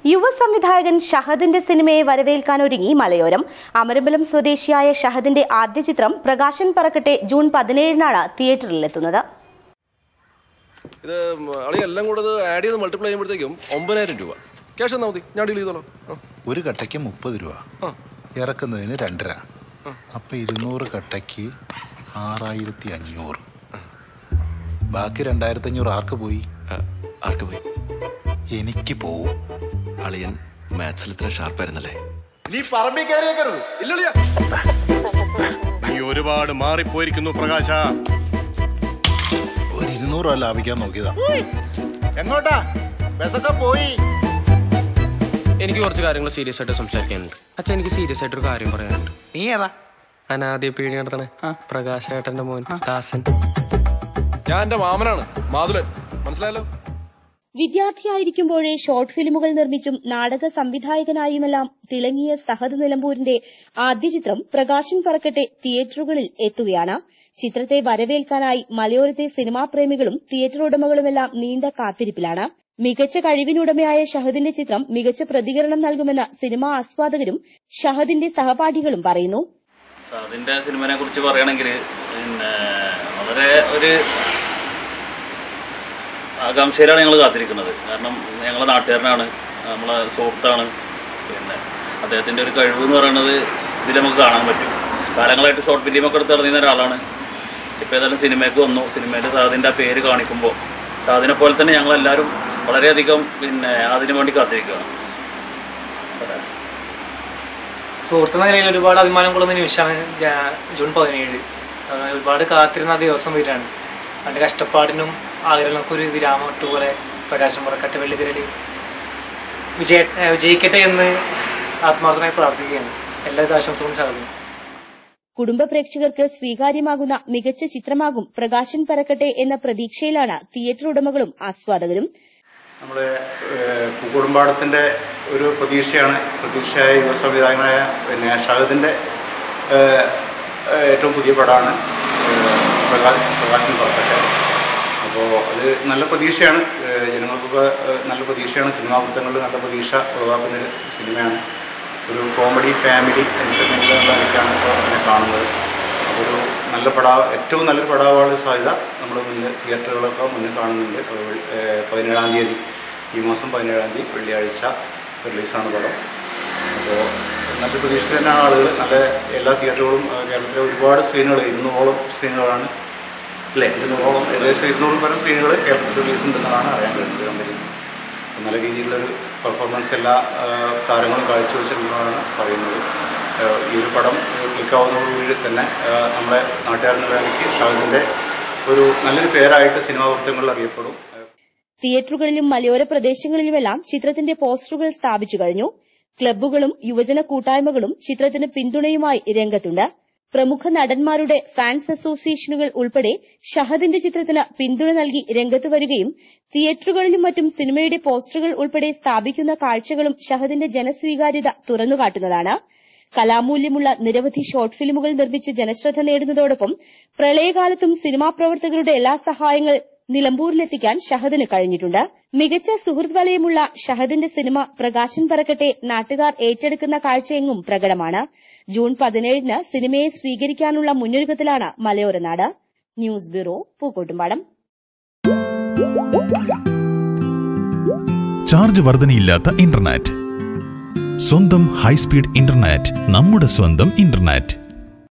യുവ സംവിധായകൻ ഷഹദിന്റെ സിനിമയെ വരവേൽക്കാൻ ഒരുങ്ങി മലയോരം അമരമ്പലം സ്വദേശിയായ ഷഹദിന്റെ ആദ്യ ചിത്രം പ്രകാശൻ പറക്കട്ടെ ജൂൺ പതിനേഴിനാണ് തിയേറ്ററിലെത്തുന്നത് ഇത് അളി എല്ലാം കൂടെ ഇത് ആഡ് ചെയ്ത് മൾട്ടിപ്ലൈ ചെയ്യുമ്പോഴത്തേക്കും ഒമ്പതിനായിരം രൂപ ക്യാഷ് തന്നാൽ മതി ഞാൻ ഡീൽ ചെയ്തോളാം ആ. ഒരു കട്ടയ്ക്ക് മുപ്പത് രൂപ ഇറക്കുന്നതിന് രണ്ടര അപ്പൊ ഇരുന്നൂറ് കട്ടയ്ക്ക് ആറായിരത്തി അഞ്ഞൂറ് ബാക്കി രണ്ടായിരത്തി അഞ്ഞൂറ് ആർക്ക് പോയി ആ, ആർക്ക് പോയി എനിക്ക് പോവും അളിയൻ മാത്സിൽ ഇത്ര ഷാർപ്പായിരുന്നല്ലേ നീ പറമ്പിൽ കയറിയേക്കരുത് ഇല്ലളിയാ നീ ഒരുപാട് മാറിപ്പോയിരിക്കുന്നു പ്രകാശ ഒരു ഇരുന്നൂറ് രൂപ ലാഭിക്കാൻ നോക്കിയതാ എങ്ങോട്ടാ ബസ്സൊക്കെ പോയി എനിക്ക് കുറച്ച് കാര്യങ്ങൾ സീരിയസ് ആയിട്ട് സംസാരിക്കാനുണ്ട് അച്ഛൻ എനിക്ക് സീരിയസ് ആയിട്ടൊരു കാര്യം പറയാനുണ്ട് നീ ഏതാ അനാദ്യ പീടി നടത്തണേ പ്രകാശേട്ടന്റെ മോൻ ദാസൻ ഞാൻ എന്റെ മാമനാണ് മാതുലൻ മനസ്സിലായല്ലോ വിദ്യാർത്ഥിയായിരിക്കുമ്പോഴേ ഷോർട്ട് ഫിലിമുകൾ നിർമ്മിച്ചും നാടക സംവിധായകനായുമെല്ലാം തിളങ്ങിയ സഹദ് നിലമ്പൂരിന്റെ ആദ്യ ചിത്രം പ്രകാശൻ പറക്കട്ടെ തിയേറ്ററുകളിൽ എത്തുകയാണ് ചിത്രത്തെ വരവേൽക്കാനായി മലയോരത്തെ സിനിമാ പ്രേമികളും തിയേറ്റർ ഉടമകളുമെല്ലാം നീണ്ട കാത്തിരിപ്പിലാണ് മികച്ച കഴിവിനുടമയായ ഷഹദിന്റെ ചിത്രം മികച്ച പ്രതികരണം നൽകുമെന്ന് സിനിമാ ആസ്വാദകരും ഷഹദിന്റെ സഹപാഠികളും പറയുന്നു അതിൻ്റെ സിനിമനെ കുറിച്ച് പറയുകയാണെങ്കിൽ പിന്നെ വളരെ ഒരു ആകാംക്ഷയിലാണ് ഞങ്ങൾ കാത്തിരിക്കുന്നത് കാരണം ഞങ്ങളെ നാട്ടുകാരനാണ് നമ്മളെ സുഹൃത്താണ് പിന്നെ അദ്ദേഹത്തിൻ്റെ ഒരു കഴിവ് എന്ന് പറയുന്നത് ഇതിൽ നമുക്ക് കാണാൻ പറ്റും കാലങ്ങളായിട്ട് ഷോർട്ട് ഫിലിമൊക്കെ എടുത്ത് ഇറങ്ങുന്ന ഒരാളാണ് ഇപ്പോൾ ഏതായാലും സിനിമയ്ക്ക് വന്നു സിനിമയിൽ സാദിൻ്റെ ആ പേര് കാണിക്കുമ്പോൾ സാദിനെ പോലെ തന്നെ ഞങ്ങളെല്ലാവരും വളരെയധികം പിന്നെ അതിനു വേണ്ടി കാത്തിരിക്കുകയാണ് സുഹൃത്തുന്ന നിലയിൽ ഒരുപാട് അഭിമാനം കൊള്ളുന്ന നിമിഷമാണ് ജാ- ജൂൺ പതിനേഴ് അത് ഒരുപാട് കാത്തിരുന്ന ആ ദിവസം വരികയാണ് അതിൻ്റെ കഷ്ടപ്പാടിനും ആഗ്രഹങ്ങൾക്കും ഒരു വിരാമം ഇട്ടുപോലെ പ്രകാശം പുറക്കട്ടെ വെള്ളിത്തിരൽ വിജയ ഏഹ് വിജയിക്കട്ടെ എന്ന് ആത്മാർത്ഥമായി പ്രാർത്ഥിക്കുകയാണ് എല്ലാവിധ ആശംസകളും സാധിക്കും കുടുംബ പ്രേക്ഷകർക്ക് സ്വീകാര്യമാകുന്ന മികച്ച ചിത്രമാകും പ്രകാശൻ പരക്കട്ടെ എന്ന പ്രതീക്ഷയിലാണ് തിയേറ്റർ ഉടമകളും ആസ്വാദകരും നമ്മുടെ ഏഹ്, പൂക്കോടുംപാടത്തിൻ്റെ ഒരു പ്രതീക്ഷയാണ് പ്രതീക്ഷയായ യുവ സംവിധായകനായ പിന്നെ ഷഹദിൻ്റെ ഏഹ്, ഏഹ്, ഏറ്റവും പുതിയ പടമാണ് ഏഹ്, പ്രകാശ് പ്രകാശൻ പുറത്തൊക്കെ അപ്പോൾ അത് നല്ല പ്രതീക്ഷയാണ് ഏഹ്, ജനങ്ങൾക്കൊക്കെ ഏഹ്, നല്ല പ്രതീക്ഷയാണ് സിനിമാ വൃത്തങ്ങളിൽ നല്ല പ്രതീക്ഷ ഉളവാക്കുന്ന ഒരു സിനിമയാണ് ഒരു കോമഡി ഫാമിലി എന്റർടൈൻമെൻറ്റിലാണ് ഇപ്പോൾ അതിനെ കാണുന്നത് അപ്പോൾ ഒരു നല്ല പടാവ് ഏറ്റവും നല്ലൊരു പടാവാണ് സാധ്യത നമ്മൾ മുന്നിൽ തിയേറ്ററുകളൊക്കെ മുന്നിൽ കാണുന്നുണ്ട് അപ്പോൾ വെള്ളി- ഏഹ് പതിനേഴാം തീയതി ഈ മാസം പതിനേഴാം തീയതി വെള്ളിയാഴ്ച റിലീസാണ് പടം അപ്പോൾ നല്ല പ്രതീക്ഷ തന്നെയാണ് ആളുകൾ നല്ല എല്ലാ തിയേറ്ററുകളും ഏഹ് കേരളത്തിലെ ഒരുപാട് സ്ക്രീനുകൾ ഇരുന്നൂറോളം സ്ക്രീനുകളാണ് അല്ലേ ഇരുന്നൂറോളം ഏകദേശം ഇരുന്നൂറ് പരം സ്ക്രീനുകൾ കേരളത്തിൽ റിലീസ് ഉണ്ടെന്നാണ് അറിയാൻ കഴിയുന്നത് കമ്പനി നല്ല രീതിയിലുള്ളൊരു പെർഫോമൻസ് എല്ലാ ആ, താരങ്ങളും കാഴ്ചവെച്ചിട്ടുണ്ടെന്നാണ് പറയുന്നത് ആ, ഈ ഒരു പടം ക്ലിക്കാവുന്നതോടുകൂടി തന്നെ ആ, നമ്മുടെ നാട്ടുകാരെന്ന നിലയ്ക്ക് ഷാഹിദിൻ്റെ ഒരു നല്ലൊരു പേരായിട്ട് സിനിമാ വൃത്തങ്ങളിൽ അറിയപ്പെടും തിയേറ്ററുകളിലും മലയോര പ്രദേശങ്ങളിലുമെല്ലാം ചിത്രത്തിന്റെ പോസ്റ്ററുകൾ സ്ഥാപിച്ചു കഴിഞ്ഞു ക്ലബ്ബുകളും യുവജന കൂട്ടായ്മകളും ചിത്രത്തിന് പിന്തുണയുമായി രംഗത്തുണ്ട് പ്രമുഖ നടന്മാരുടെ ഫാൻസ് അസോസിയേഷനുകൾ ഉൾപ്പെടെ ഷഹദിന്റെ ചിത്രത്തിന് പിന്തുണ നൽകി രംഗത്ത് വരികയും തിയേറ്ററുകളിലും മറ്റും സിനിമയുടെ പോസ്റ്ററുകൾ ഉൾപ്പെടെ സ്ഥാപിക്കുന്ന കാഴ്ചകളും ഷഹദിന്റെ ജനസ്വീകാര്യത തുറന്നുകാട്ടുന്നതാണ് കലാമൂല്യമുള്ള നിരവധി ഷോർട്ട് ഫിലിമുകൾ നിർമ്മിച്ച് ജനശ്രദ്ധ നേടുന്നതോടൊപ്പം പ്രളയകാലത്തും സിനിമാ പ്രവർത്തകരുടെ എല്ലാ സഹായങ്ങൾ നിലമ്പൂരിലെത്തിക്കാൻ ഷഹദിന് കഴിഞ്ഞിട്ടുണ്ട് മികച്ച സുഹൃത്ത് വലയമുള്ള ഷഹദിന്റെ സിനിമ പ്രകാശൻ പറക്കട്ടെ നാട്ടുകാർ ഏറ്റെടുക്കുന്ന കാഴ്ചയെങ്ങും പ്രകടമാണ് ജൂൺ പതിനേഴിന് സിനിമയെ സ്വീകരിക്കാനുള്ള മുന്നൊരുക്കത്തിലാണ് Malayoranad news bureau Pookkottumpadam charge വർധനയില്ലാത്ത ഇന്റർനെറ്റ് സ്വന്തം ഹൈസ്പീഡ് ഇന്റർനെറ്റ് നമ്മുടെ സ്വന്തം ഇന്റർനെറ്റ്